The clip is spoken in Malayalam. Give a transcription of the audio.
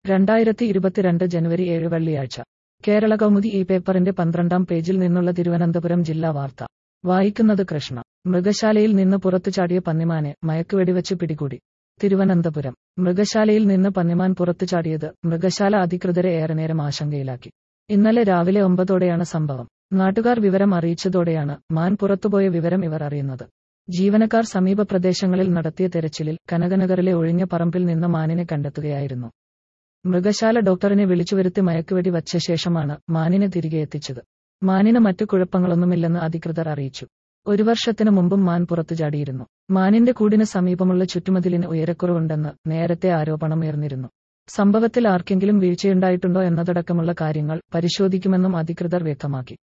രണ്ടായിരത്തി ഇരുപത്തിരണ്ട് ജനുവരി ഏഴ് വെള്ളിയാഴ്ച കേരള കൗമുദി ഈ പേപ്പറിന്റെ പന്ത്രണ്ടാം പേജിൽ നിന്നുള്ള തിരുവനന്തപുരം ജില്ലാ വാർത്ത വായിക്കുന്നത് കൃഷ്ണ മൃഗശാലയിൽ നിന്ന് പുറത്തു ചാടിയ പന്നിമാനെ മയക്കുവെടിവെച്ച് പിടികൂടി തിരുവനന്തപുരം മൃഗശാലയിൽ നിന്ന് പന്നിമാൻ പുറത്തു ചാടിയത് മൃഗശാല അധികൃതരെ ഏറെ നേരം ആശങ്കയിലാക്കി ഇന്നലെ രാവിലെ ഒമ്പതോടെയാണ് സംഭവം നാട്ടുകാർ വിവരം അറിയിച്ചതോടെയാണ് മാൻ പുറത്തുപോയ വിവരം ഇവർ അറിയുന്നത് ജീവനക്കാർ സമീപ പ്രദേശങ്ങളിൽ നടത്തിയ തെരച്ചിലിൽ കനകനഗറിലെ ഒഴിഞ്ഞ പറമ്പിൽ നിന്ന് മാനിനെ കണ്ടെത്തുകയായിരുന്നു മൃഗശാല ഡോക്ടറിനെ വിളിച്ചുവരുത്തി മയക്കുവെടി വച്ച ശേഷമാണ് മാനിനെ തിരികെ എത്തിച്ചത് മാനിന് മറ്റു കുഴപ്പങ്ങളൊന്നുമില്ലെന്ന് അധികൃതർ അറിയിച്ചു ഒരു വർഷത്തിനു മുമ്പും മാൻ പുറത്തു ചാടിയിരുന്നു മാനിന്റെ കൂടിന് സമീപമുള്ള ചുറ്റുമതിലിന് ഉയരക്കുറവുണ്ടെന്ന് നേരത്തെ ആരോപണം ഉയർന്നിരുന്നു സംഭവത്തിൽ ആർക്കെങ്കിലും വീഴ്ചയുണ്ടായിട്ടുണ്ടോ എന്നതടക്കമുള്ള കാര്യങ്ങൾ പരിശോധിക്കുമെന്നും അധികൃതർ വ്യക്തമാക്കി